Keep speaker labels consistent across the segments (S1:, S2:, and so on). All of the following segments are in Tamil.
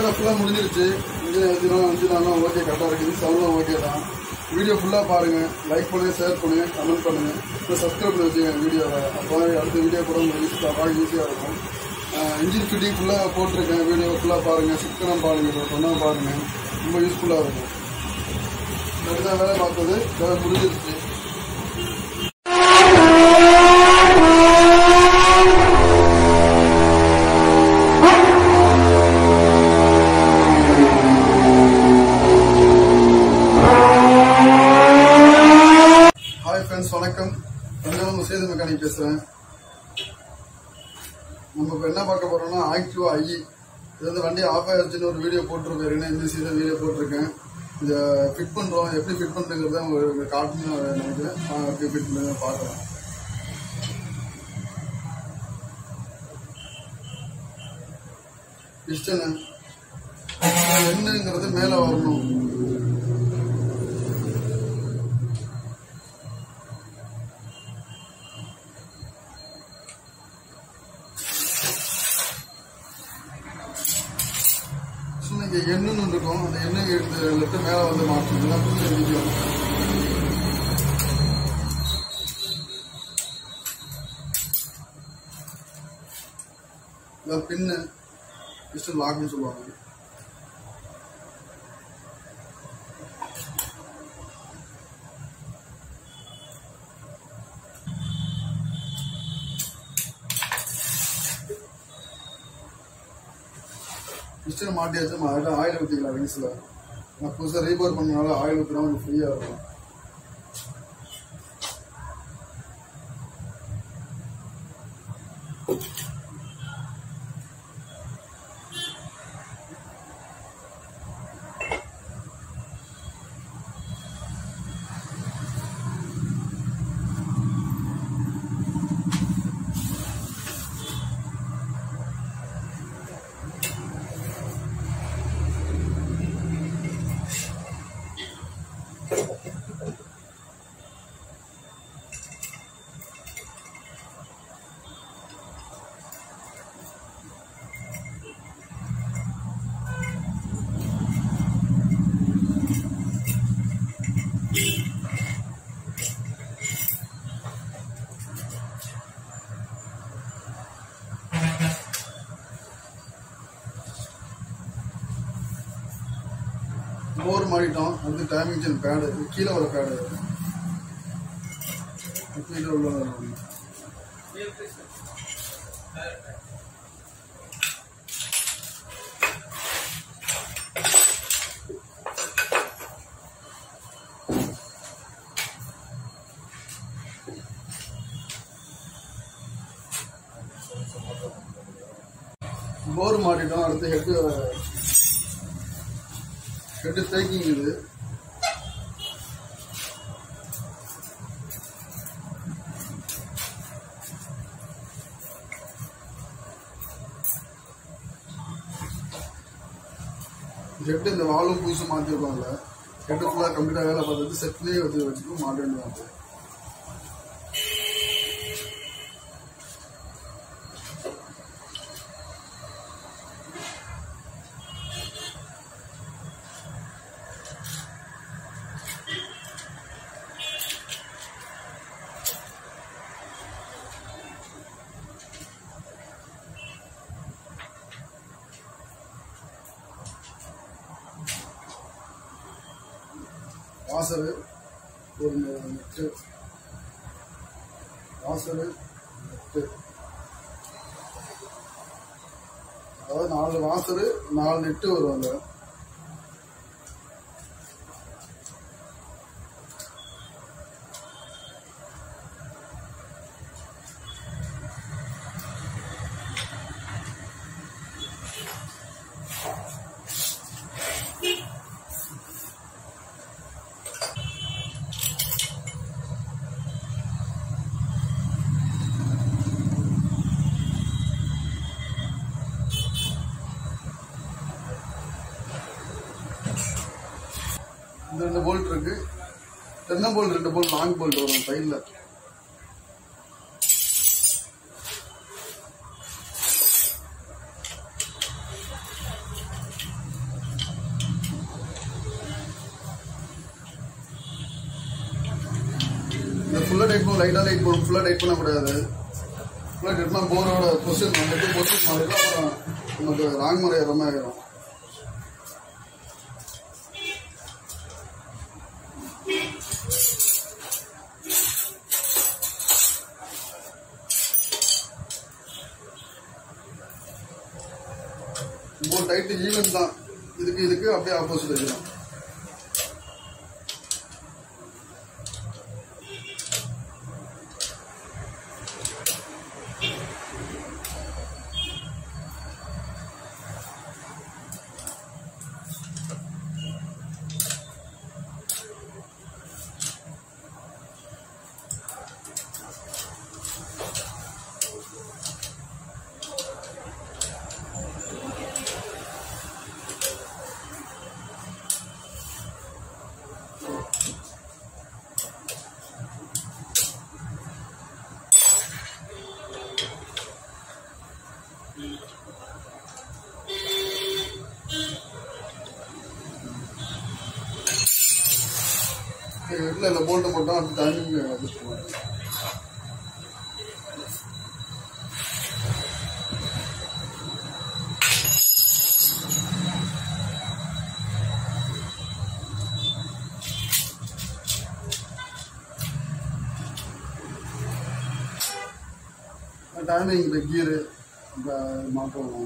S1: வேலை ஃபுல்லாக முடிஞ்சிருச்சு இன்ஜின் எழுதிடும் இன்ஜின்லாம் ஓகே கரெக்டாக இருக்குது சவுண்டும் ஓகே தான் வீடியோ ஃபுல்லாக பாருங்கள் லைக் பண்ணுங்கள் ஷேர் பண்ணுங்கள் கமெண்ட் பண்ணுங்கள் இப்போ சப்ஸ்கிரைப் பண்ணி வச்சுக்கோங்க வீடியோவை அப்போ அடுத்த வீடியோ கூட உங்களுக்கு யூஸ்ஃபுல்லாக பார்க்க ஈஸியாக இருக்கும் இன்ஜின் ஃபிட்டிங் ஃபுல்லாக போட்டிருக்கேன் வீடியோ ஃபுல்லாக பாருங்கள் சிக்கனம் பாருங்கள் சொன்னால் பாருங்கள் ரொம்ப யூஸ்ஃபுல்லாக இருக்கும் இதுதான் வேலை பார்த்தது வேலை முடிஞ்சிருச்சு ஹாய் ஃப்ரெண்ட்ஸ் வணக்கம் தஞ்சாவூர் சேது மெக்கானிக் பேசுகிறேன் நம்ம இப்போ என்ன பார்க்க போறோம்னா ஆக்டிவா ஐ இது வந்து வண்டி ஆஃப் ஆயிடுச்சுன்னு ஒரு வீடியோ போட்டிருக்கேன் இந்த சீரியல் வீடியோ போட்டிருக்கேன் இதை ஃபிட் பண்ணுறோம் எப்படி ஃபிட் பண்ணுறதுங்கிறத உங்களுக்கு காட்டணும்னு நினைக்கிறேன் ஆ, எப்படி ஃபிட் பண்ணி பார்க்கலாம் பிஸ்டனு என்னங்கிறது மேலே வரணும் சும்மா இங்கே எண்ணுன்னு இருக்கும் அந்த எண்ணெய் எடுத்து லெட்டு மேலே வந்து மாற்றணும் இதெல்லாம் புரிஞ்ச வீடியோ இதான் பின்னு பிஸ்டன் லாக்னு சொல்லுவாங்க மிஸ்டர் மாட்டியாச்சு நம்ம அதில் ஆயில் ஊற்றிக்கலாம் விங்ஸில் நான் புதுசாக ரீபோர் பண்ணனால ஆயில் ஊற்றினா கொஞ்சம் ஃப்ரீயாக இருக்கும் போர் மாறிட்டோம் வந்து டைமிங் சென் பேடு கீழே வர பேடு கீழே உள்ள போர் மாட்டிட்டோம் அடுத்து ஹெட்டு ஹெட்டு தேக்கிங் இது ஹெட் இந்த வாலும் புதுசு மாற்றிருப்பாங்கல்ல ஹெட்டு ஃபுல்லாக கம்ப்ளீட்டாக வேலை பார்த்துட்டு செட்லேயே வச்சு வச்சுட்டு மாட்ட வேண்டியது வாசரு ஒரு நெட்டு வாசரு நெட்டு அதாவது நாலு வாசரு நாலு நெட்டு வரும் அந்த இந்த ரெண்டு போல்ட் இருக்கு தென்னை போல்ட் ரெண்டு போல்ட் லாங் போல்ட் வரும் சைடில் சும்மா லைட்டாக லைட் பண்ணணும் ஃபுல்லாக லைட் பண்ணக்கூடாது ஃபுல்லாக லைட் பண்ணால் போரோட பொசிஷன் நமக்கு பொசிஷன் மாறிடும் அப்புறம் நமக்கு ராங் முறை ரொம்ப ஆகிடும் போர் டைட்டு ஈவன் தான் இதுக்கு இதுக்கு அப்படியே ஆப்போசிட் வைக்கணும் இல்லை இல்லை போல்ட்டு போட்டோம் அது டைமிங் அட்ஜஸ்ட் பண்ணுவோம் டைமிங் இந்த கீரு இந்த மாற்றணும்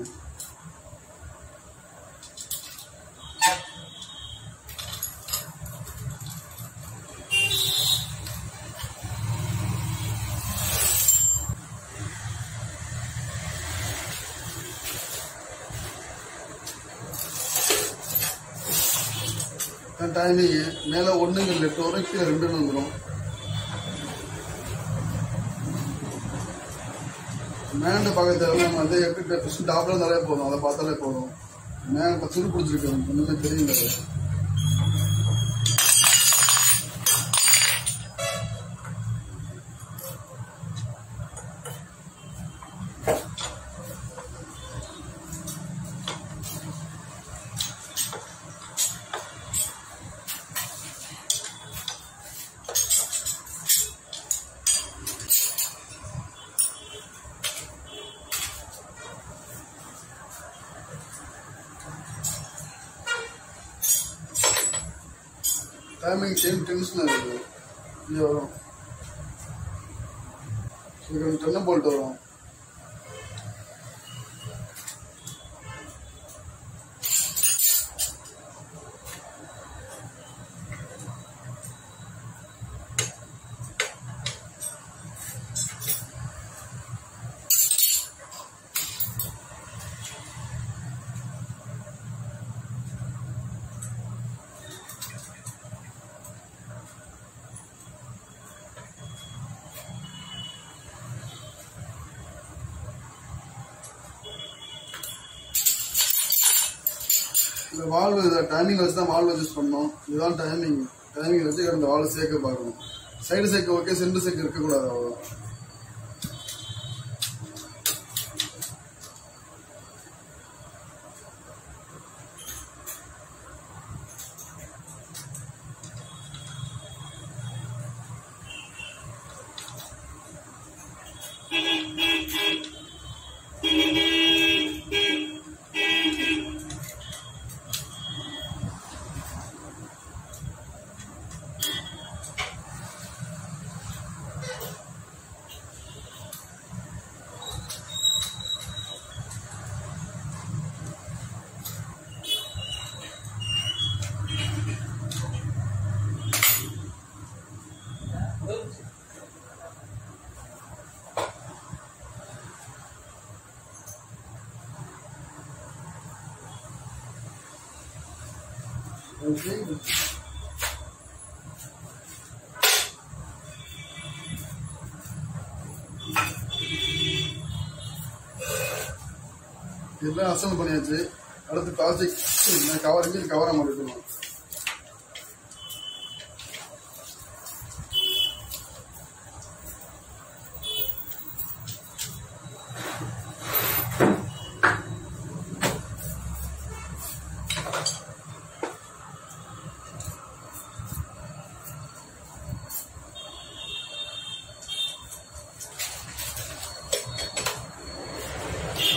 S1: டைமிங்கு மேலே ஒன்றுங்க லெஃப்ட் வரும் கீழே ரெண்டுன்னு வந்துடும் மேண்ட பக்கத்தில் நம்ம வந்து எப்படி ஃபஸ்ட்டு டாப்ல இருந்தாலே போதும் அதை பார்த்தாலே போதும் மேலே இப்போ துரு பிடிச்சிருக்கு எனக்கு ஒன்றுமே தெரியல அது. டைமிங் சேம் டென்ஷனாக இருக்குது இது வரும் இது டென்ன போல்ட் வரும் இந்த வால்வு இதை டைமிங் வச்சு தான் வால்வு அட்ஜஸ்ட் பண்ணணும் இதுதான் டைமிங் டைமிங் வச்சு இந்த வால்வு சேர்க்க பார்க்கணும் சைடு சேர்க்க ஓகே சென்டர் சேர்க்க இருக்கக்கூடாது அவ்வளோ ஓகே இதெல்லாம் அசம்பிள் பண்ணியாச்சு அடுத்து பிளாஸ்டிக் கவர் இன்ஜின் கவரை மாட்டிக்கணும்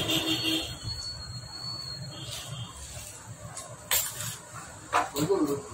S1: ரொம்ப இருக்கு.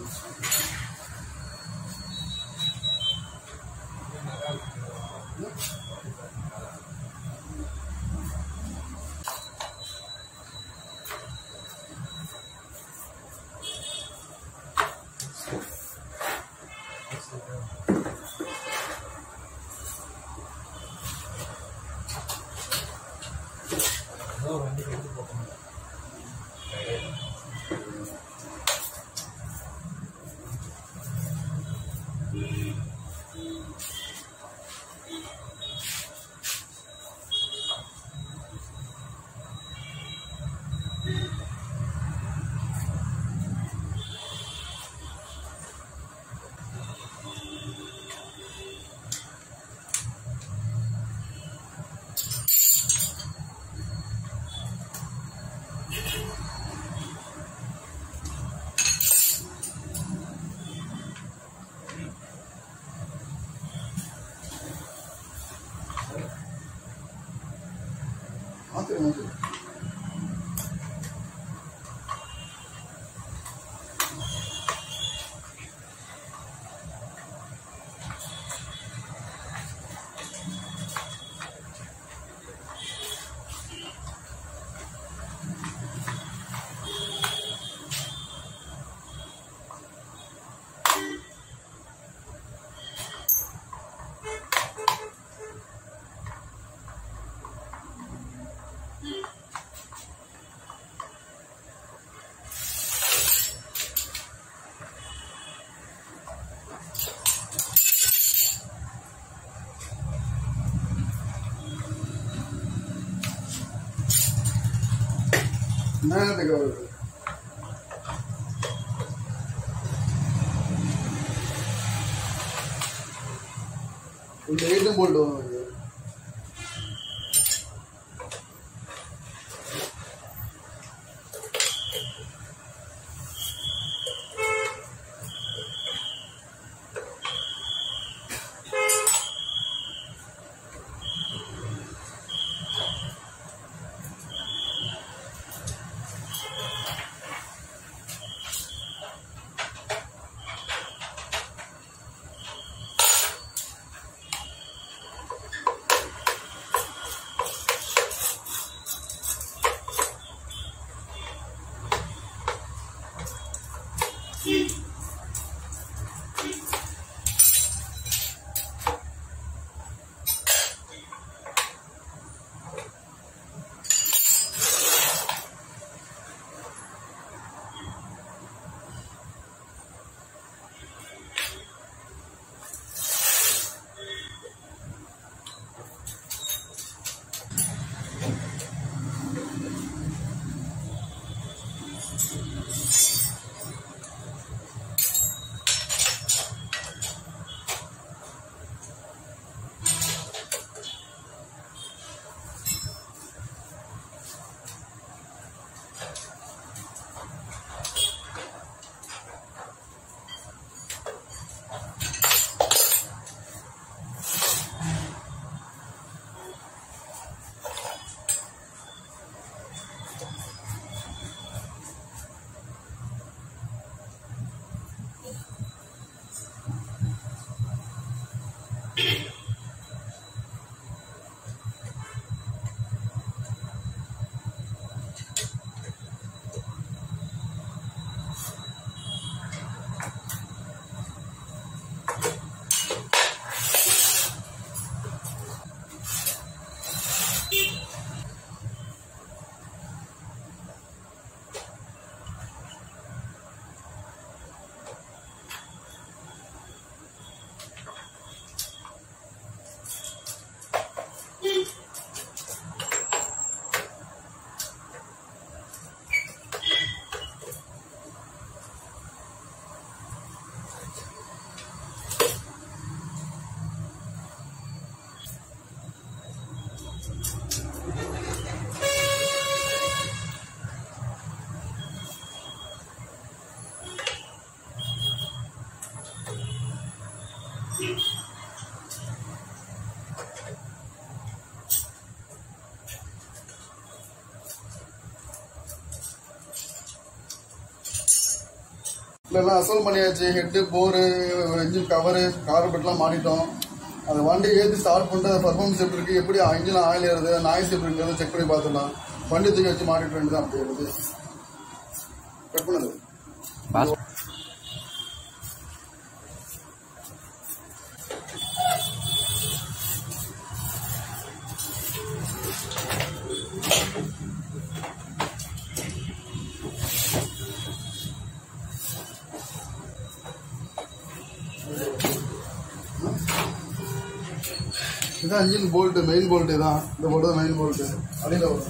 S1: மாத்திரை மாத்திரை நேரத்துக்கு வருது இந்த ஐட்டம் போட்டு வாங்க இல்லைன்னா அசல் பண்ணியாச்சு ஹெட்டு போரு இன்ஜின் கவரு கார்பெட்லாம் மாட்டிட்டோம் அந்த வண்டி ஏற்றி ஸ்டார்ட் பண்ணிட்டு அது பர்ஃபார்மன்ஸ் எப்படி இருக்குது எப்படி இன்ஜின் ஆயில் ஏறுது நாய்ஸ் எப்படி இருக்கிறது செக் பண்ணி பார்த்துடலாம் வண்டி தூக்கி வச்சு மாட்டிட்டு வேண்டியது அப்படி இருக்குது கட் பண்ணது
S2: பாஸ்
S1: இதான் இன்ஜின் போல்ட்டு மெயின் போல்ட்டு தான் இந்த போல்ட்டு தான் மெயின் போல்ட்டு அடியில் வரும்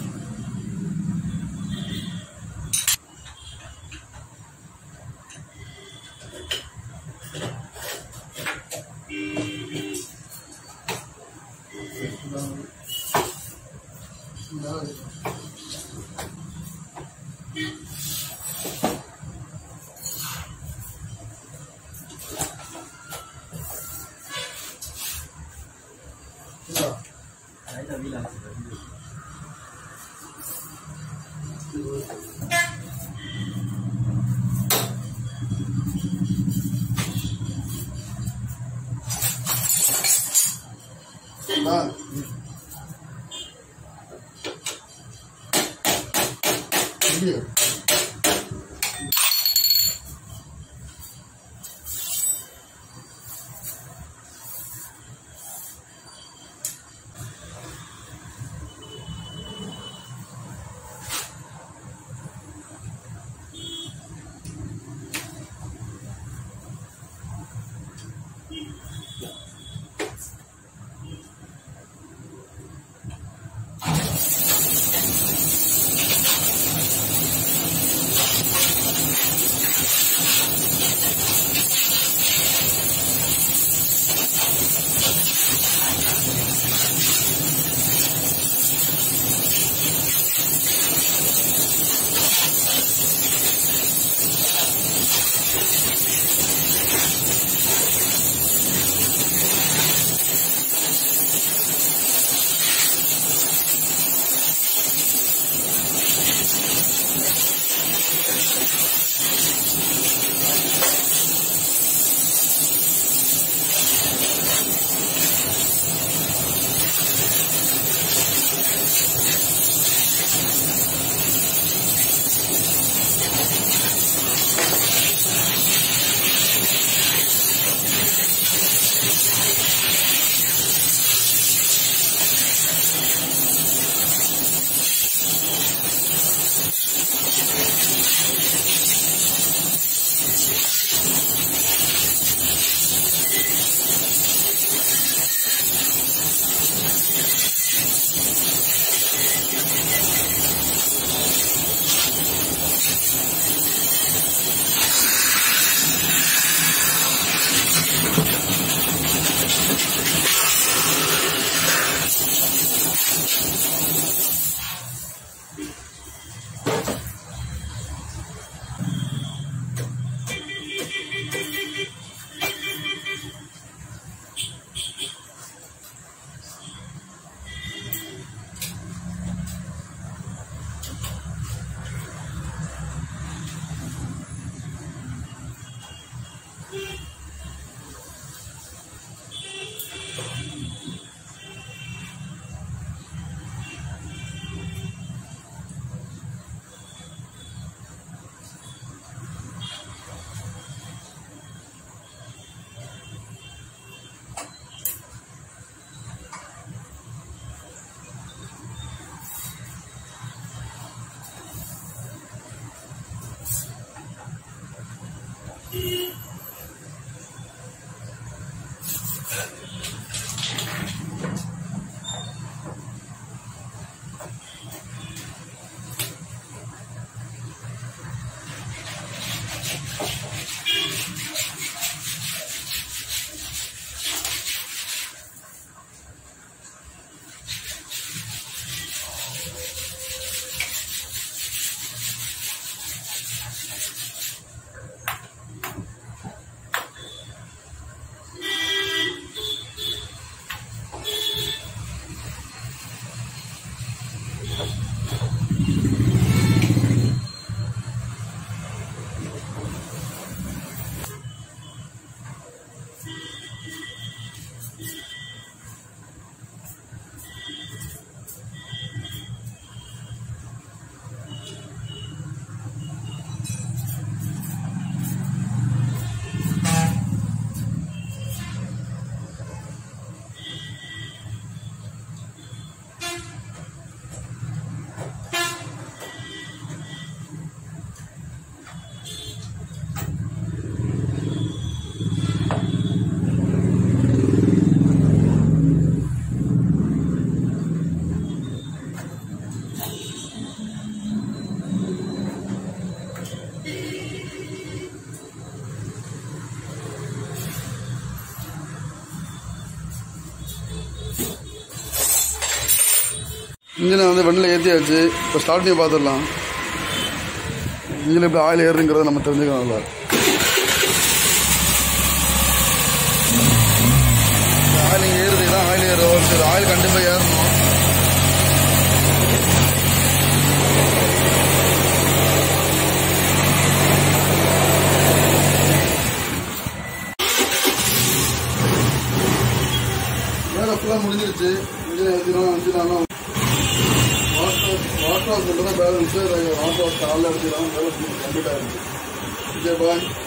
S1: ஆ. இல்லையா? இன்ஜினை வந்து வண்டியில் ஏற்றியாச்சு இப்போ ஸ்டார்ட் பண்ணி பார்த்துடலாம் இன்ஜின் எப்படி ஆயில் ஏறுங்கிறத நம்ம தெரிஞ்சுக்கலாம் நல்லா ஆயில் ஏறுது தான் ஆயில் ஏறும் சரி ஆயில் கண்டிப்பாக ஏறணும் வேலை ஃபுல்லாக முடிஞ்சிருச்சு இன்ஜின் ஏற்றிடும் இன்ஜின் ஆனால் வாட்டர் வாட்டர் வாஷ் மட்டும் தான் பேலன்ஸு வாட்டர் வாஷ் காலைல அடிச்சிடும் வேலை கம்ப்ளீட் ஆகிடுச்சு ஓகே பாய்